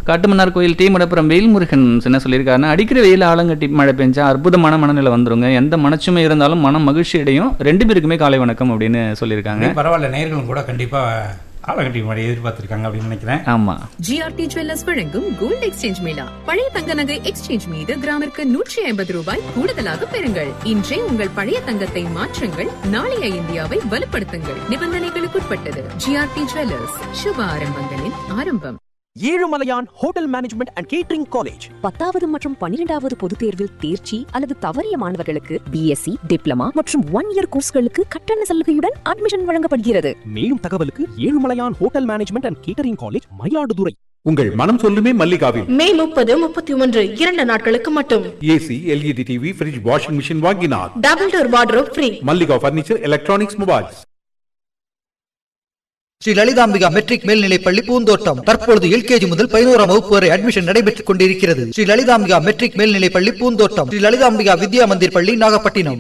காட்டுமன்னார் கோயில் டி மடப்புறம் வேல்முருகன் என்ன சொல்லியிருக்காருன்னா அடிக்கிற வெயில் ஆலங்கட்டி மழை பெஞ்சா அற்புதமான மனநிலை வந்துருங்க எந்த மனச்சுமை இருந்தாலும் மனம் மகிழ்ச்சி அடையும் ரெண்டு பேருக்குமே காலை வணக்கம் அப்படின்னு சொல்லியிருக்காங்க பரவாயில்ல நேர்களும் கூட கண்டிப்பா ஆலங்கட்டி மழை எதிர்பார்த்திருக்காங்க அப்படின்னு நினைக்கிறேன் ஆமா ஜிஆர்டி ஜுவல்லர்ஸ் வழங்கும் கோல்ட் எக்ஸ்சேஞ்ச் மேளா பழைய தங்க நகை எக்ஸ்சேஞ்ச் மீது கிராமிற்கு நூற்றி ஐம்பது ரூபாய் கூடுதலாக பெறுங்கள் இன்றே உங்கள் பழைய தங்கத்தை மாற்றுங்கள் நாளைய இந்தியாவை வலுப்படுத்துங்கள் நிபந்தனைகளுக்குட்பட்டது ஜிஆர்டி ஜுவல்லர்ஸ் சுப ஆரம்பங்களின் ஆரம்பம் Ezhumalaiyan hotel management and catering college பத்தாவது மற்றும் பன்னிரெண்டாவது பொதுத் தேர்வில் தேர்ச்சி அல்லது தவறிய மாணவர்களுக்கு பிஎஸ்சி டிப்ளமா மற்றும் ஒன் இயர் கோர்ஸ்களுக்கு கட்டண சலுகையுடன் அட்மிஷன் வழங்கப்படுகிறது மேலும் தகவலுக்கு Ezhumalaiyan hotel management and catering college Mayiladuthurai உங்கள் மனம் சொல்லுமே மல்லிகாவில் மே முப்பது முப்பத்தி ஒன்று இரண்டு நாட்களுக்கு மட்டும் AC LED TV fridge washing machine வாங்கினார் double door wardrobe free Mallika furniture electronics mobiles Sri Lalithambika matric மேல்நிலைப்பள்ளி பூந்தோட்டம் தற்பொழுது எல்கேஜி முதல் பதினோராம் வகுப்பு வரை அட்மிஷன் நடைபெற்றுக் கொண்டிருக்கிறது ஸ்ரீ லலிதாம்பிகா மெட்ரிக் மேல்நிலைப்பள்ளி பூந்தோட்டம் ஸ்ரீ லலிதாம்பிகா வித்யா மந்திர் பள்ளி நாகப்பட்டினம்